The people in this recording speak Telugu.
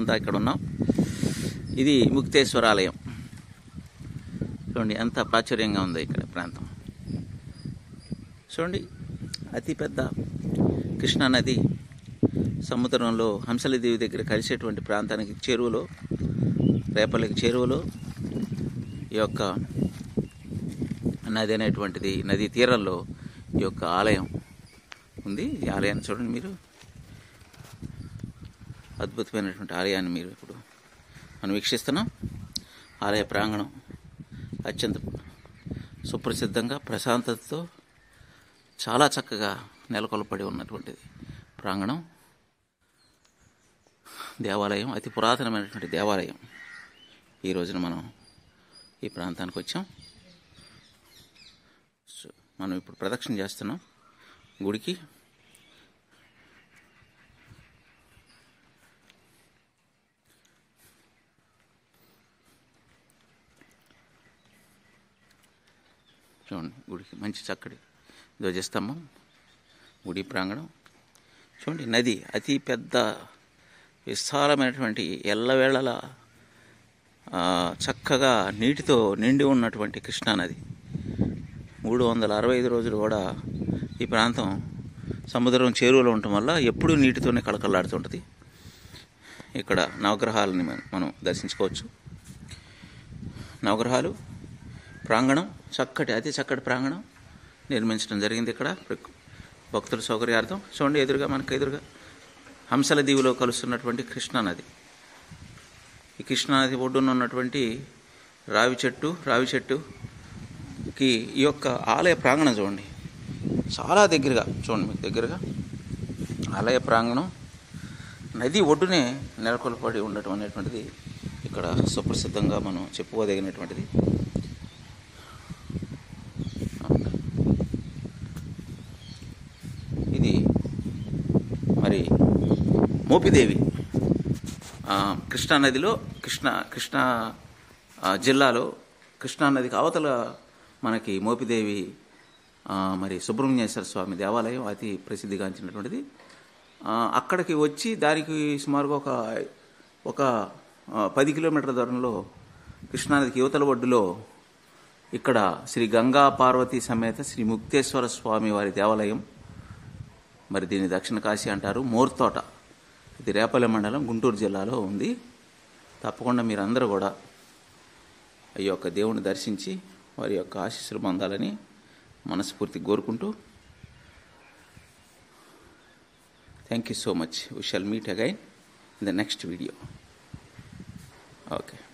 అంతా ఇక్కడ ఉన్నాం ఇది ముక్తేశ్వర ఆలయం చూడండి ఎంత ప్రాచుర్యంగా ఉంది ఇక్కడ ప్రాంతం చూడండి అతిపెద్ద కృష్ణా నది సముద్రంలో హంసలదేవి దగ్గర కలిసేటువంటి ప్రాంతానికి చెరువులో రేపల్లకి చెరువులో ఈ యొక్క నది అనేటువంటిది నదీ తీరంలో ఈ యొక్క ఆలయం ఉంది ఈ ఆలయాన్ని చూడండి మీరు అద్భుతమైనటువంటి ఆలయాన్ని మీరు ఇప్పుడు మనం వీక్షిస్తున్నాం ఆలయ ప్రాంగణం అత్యంత సుప్రసిద్ధంగా ప్రశాంతతతో చాలా చక్కగా నెలకొల్పడి ఉన్నటువంటిది ప్రాంగణం దేవాలయం అతి పురాతనమైనటువంటి దేవాలయం ఈ రోజున మనం ఈ ప్రాంతానికి వచ్చాం సో మనం ఇప్పుడు ప్రదక్షిణ చేస్తున్నాం గుడికి చూడండి గుడికి మంచి చక్కటి ధ్వజస్తంభం గుడి ప్రాంగణం చూడండి నది అతి పెద్ద విశాలమైనటువంటి ఎల్లవేళలా ఆ, చక్కగా నీటితో నిండి ఉన్నటువంటి కృష్ణానది మూడు వందల అరవై ఐదు రోజులు కూడా ఈ ప్రాంతం సముద్రం చేరువలో ఉండటం వల్ల ఎప్పుడూ నీటితోనే కళకళలాడుతుంటుంది ఇక్కడ నవగ్రహాలని మనం మనం దర్శించుకోవచ్చు నవగ్రహాలు ప్రాంగణం చక్కటి అతి చక్కటి ప్రాంగణం నిర్మించడం జరిగింది ఇక్కడ భక్తుల సౌకర్యార్థం చూడండి ఎదురుగా మనకు ఎదురుగా హంసల దీవిలో కలుస్తున్నటువంటి కృష్ణానది ఈ కృష్ణానది ఒడ్డున ఉన్నటువంటి రావి చెట్టు రావి చెట్టుకి ఈ యొక్క ఆలయ ప్రాంగణం చూడండి చాలా దగ్గరగా చూడండి మీకు దగ్గరగా ఆలయ ప్రాంగణం నది ఒడ్డునే నెలకొల్పడి ఉండటం అనేటువంటిది ఇక్కడ సుప్రసిద్ధంగా మనం చెప్పుకోదగినటువంటిది ఇది మరి మోపిదేవి ఆ, కృష్ణానదిలో కృష్ణ కృష్ణా ఆ, జిల్లాలో కృష్ణానదికి అవతల మనకి మోపిదేవి ఆ, మరి సుబ్రహ్మణ్యేశ్వర స్వామి దేవాలయం అతి ప్రసిద్ధిగాంచినటువంటిది ఆ, అక్కడికి వచ్చి దానికి సుమారుగా ఒక ఒక ఆ, పది కిలోమీటర్ల దూరంలో కృష్ణానదికి యువతల ఒడ్డులో ఇక్కడ శ్రీ గంగా పార్వతీ సమేత శ్రీ ముక్తేశ్వర స్వామి వారి దేవాలయం మరి దీన్ని దక్షిణ కాశీ అంటారు మోర్తోట ఇది రేపల్లె మండలం గుంటూరు జిల్లాలో ఉంది తప్పకుండా మీరందరూ కూడా ఈ యొక్క దేవుని దర్శించి వారి యొక్క ఆశీస్సులు పొందాలని మనస్ఫూర్తి కోరుకుంటూ thank you so much we shall meet again in the next video okay